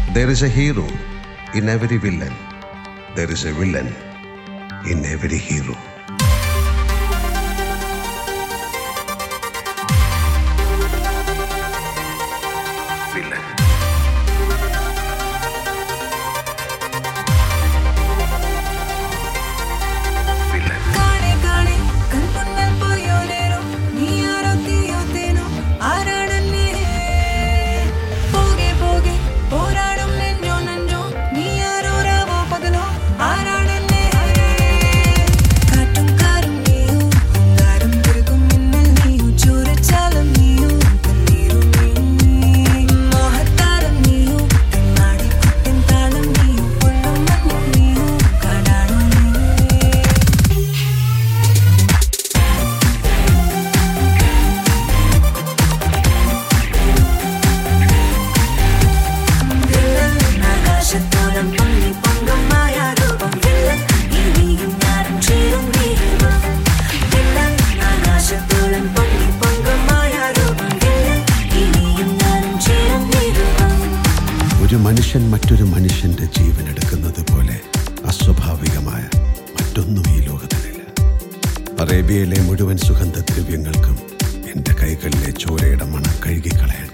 There is a hero in every villain. There is a villain in every hero. Villain. Villain. ಕಾಣೆ ಕಾಣೆ ಕಣ್ಮುನ್ನಲ್ ಪೊಯ್ಯೋಲೇನೋ ನೀ ಯಾರೋ തീയോത്തേനോ ആരാണല്ലേ പോകെ പോകെ പോരാടും നെഞ്ഞോ നെഞ്ചോ നീ ആരോ രാവോ പകലോ ആരാണല്ലേ കാറ്റും കാരും നീയോ കാടും തിരുകും മിന്നൽ നീയോ ചൂരച്ചാലും നീയോ കണ്ണീരും നീയും മോഹത്താരം നീയോ തെന്നാടി കുട്ടിൻ താളം നീയോ പൊള്ളും മഞ്ഞും നീയോ കാടാണോ നീ ആകാശത്തോളം പൊങ്ങി പൊങ്കും മായാരൂപം വില്ലൻ ഇനിയും ഞാനും ചേരും ദീപം വില്ലൻ ആകാശത്തോളം പൊങ്ങി പൊങ്കും മായാരൂപം വില്ലൻ ഇനിയും ഞാനും ചേരും ദീപം ഒരു മനുഷ്യൻ മറ്റൊരു മനുഷ്യന്റെ ജീവൻ എടുക്കുന്നത് പോലെ അസ്വാഭാവികമായ മറ്റൊന്നും ഈ ലോകത്തിലില്ല അറേബ്യയിലെ മുഴുവൻ സുഗന്ധദ്രവ്യങ്ങൾക്കും എൻ്റെ കൈകളിലെ ചോരയുടെ മണം കഴുകിക്കളയാൻ